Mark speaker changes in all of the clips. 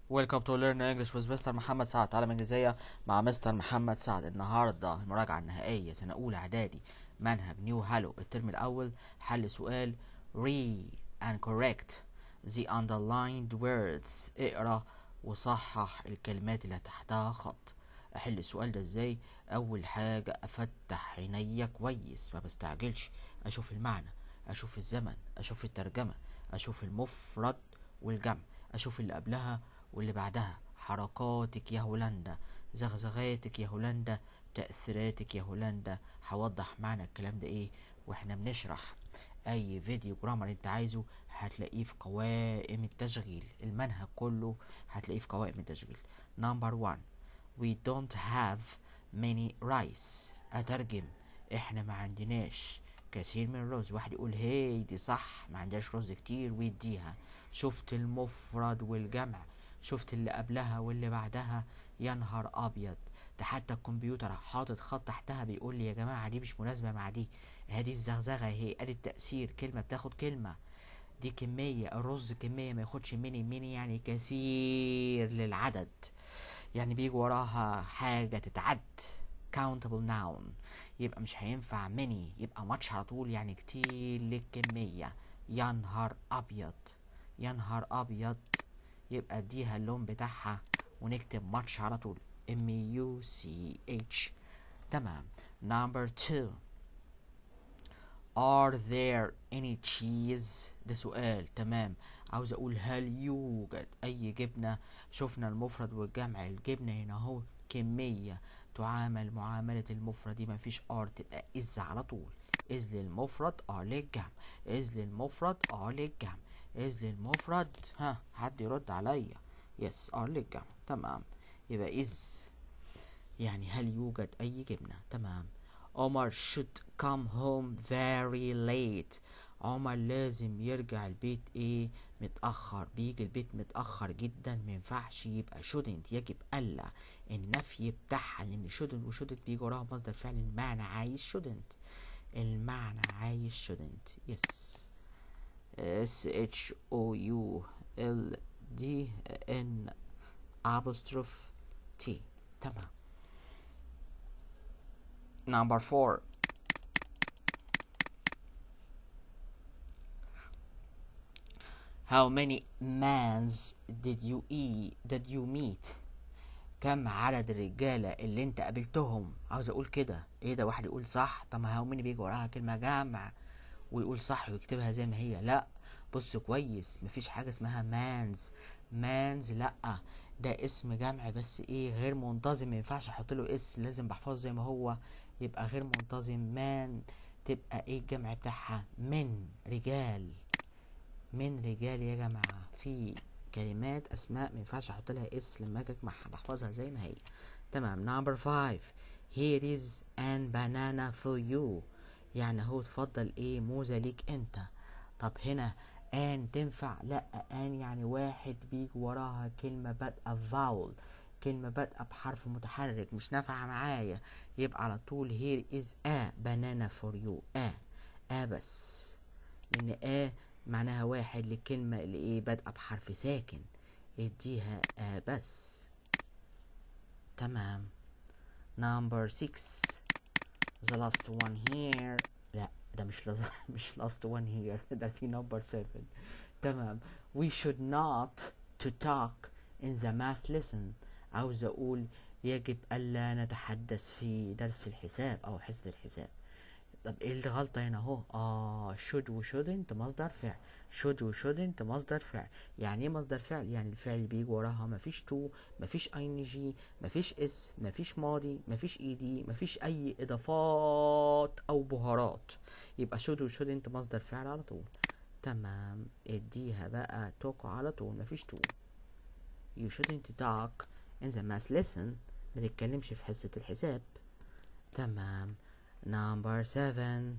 Speaker 1: Welcome to Learn English with Mr. محمد سعد تعلم انجليزية مع مستر محمد سعد النهاردة المراجعة النهائية سنة أولى إعدادي منهج نيو هالو الترم الأول حل سؤال read and correct the underlined words اقرأ وصحح الكلمات اللي تحتها خط أحل السؤال ده ازاي أول حاجة أفتح عينيا كويس ما بستعجلش أشوف المعنى أشوف الزمن أشوف الترجمة أشوف المفرد والجمع أشوف اللي قبلها واللي بعدها حركاتك يا هولندا زغزغاتك يا هولندا تأثيراتك يا هولندا هوضح معنى الكلام ده ايه واحنا بنشرح اي فيديو جرامر انت عايزه هتلاقيه في قوائم التشغيل المنهج كله هتلاقيه في قوائم التشغيل نمبر 1 we don't have many rice اترجم احنا ما عندناش كثير من الرز واحد يقول هي دي صح ما عندهاش رز كتير ويديها شفت المفرد والجمع شفت اللي قبلها واللي بعدها يا نهار ابيض ده حتى الكمبيوتر حاطط خط تحتها بيقول لي يا جماعه دي مش مناسبه مع دي هذه الزغزغه هي ادي التاثير كلمه بتاخد كلمه دي كميه الرز كميه ما ياخدش ميني ميني يعني كثير للعدد يعني بيجي وراها حاجه تتعد countable noun يبقى مش هينفع many يبقى ماتش على طول يعني كتير للكميه يا نهار ابيض يا نهار ابيض يبقى اديها اللون بتاعها ونكتب ماتش على طول M U C H تمام number two are there any cheese ده سؤال تمام عاوز اقول هل يوجد اي جبنة شفنا المفرد والجمع الجبنة هنا اهو كمية تعامل معاملة المفرد دي مفيش ار تبقى از على طول از للمفرد ار للجمع از للمفرد ار للجمع از للمفرد ها حد يرد عليا يس ار للجمع تمام يبقى از يعني هل يوجد اي جبنة تمام عمر should come home very late عمر لازم يرجع البيت ايه متأخر بيجي البيت متأخر جدا مينفعش يبقى shouldn't يجب ألا النفي بتاعها لأن shouldn't و shouldn't بيجي وراها مصدر فعل المعنى عايز shouldn't المعنى عايز shouldn't yes S H O U L D N apostrophe T تمام number four how many mans did you eat did you meet كم عدد الرجالة اللي انت قابلتهم عاوز اقول كده ايه ده واحد يقول صح طب ما هاو ماني بيجي وراها كلمة جمع ويقول صح ويكتبها زي ما هي لا بص كويس مفيش حاجة اسمها مانز مانز لا ده اسم جمع بس ايه غير منتظم ما ينفعش احط له اس لازم بحفظه زي ما هو يبقى غير منتظم مان تبقى ايه الجمع بتاعها من رجال من رجال يا جماعة في كلمات اسماء ما ينفعش احط لها اس لما اجي اجمعها بحفظها زي ما هي تمام نمبر 5 here is an banana for you يعني هو تفضل ايه موزة ليك انت طب هنا ان تنفع لا ان يعني واحد بيجي وراها كلمة بادئة فاول كلمة بادئة بحرف متحرك مش نافعة معايا يبقى على طول here is a banana for you a a بس لان a معناها واحد للكلمة اللي ايه بادئة بحرف ساكن اديها a بس تمام number 6 the last one here لا ده مش لز... مش last one here ده في number 7 تمام we should not to talk in the math lesson عاوز اقول يجب الا نتحدث في درس الحساب او حصة الحساب طب ايه الغلطة هنا اهو اه should و shouldn't مصدر فعل should و shouldn't مصدر فعل يعني ايه مصدر فعل يعني الفعل اللي بيجي وراها مفيش to مفيش ing مفيش اس مفيش ماضي مفيش ed مفيش اي اضافات او بهارات يبقى should و shouldn't مصدر فعل على طول تمام اديها بقى توك على طول مفيش to you shouldn't talk in the math lesson ما تتكلمش في حصة الحساب تمام number seven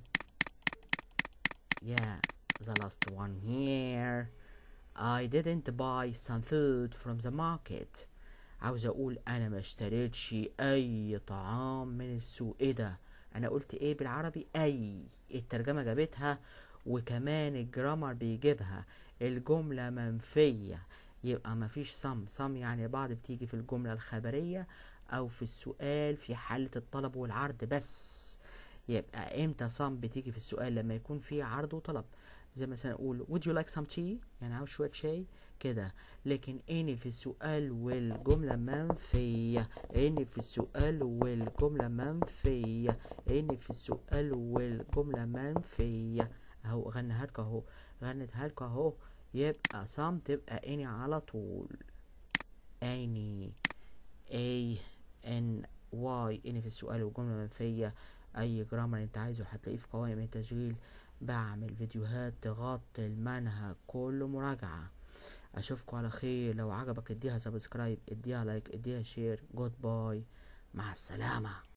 Speaker 1: yeah the last one here I didn't buy some food from the market عاوز اقول انا ما اشتريتش اي طعام من السوق ايه ده انا قلت ايه بالعربي اي الترجمة جابتها وكمان الجرامر بيجيبها الجملة منفية يبقى مفيش some some يعني بعض بتيجي في الجملة الخبرية او في السؤال في حالة الطلب والعرض بس يبقى امتى some بتيجي في السؤال لما يكون في عرض وطلب زي مثلا اقول would you like some tea يعني عاوز شوية شاي كده لكن اني في السؤال والجملة منفية اني في السؤال والجملة منفية اني في السؤال والجملة منفية اهو غنيها لكم اهو غنيتها لكم اهو يبقى some تبقى اني على طول اني A N Y اني في السؤال والجملة منفية اي جرامر انت عايزه هتلاقيه في قوائم التشغيل بعمل فيديوهات تغطي المنهج كله مراجعة اشوفكم على خير لو عجبك اديها سبسكرايب اديها لايك اديها شير جود باي مع السلامه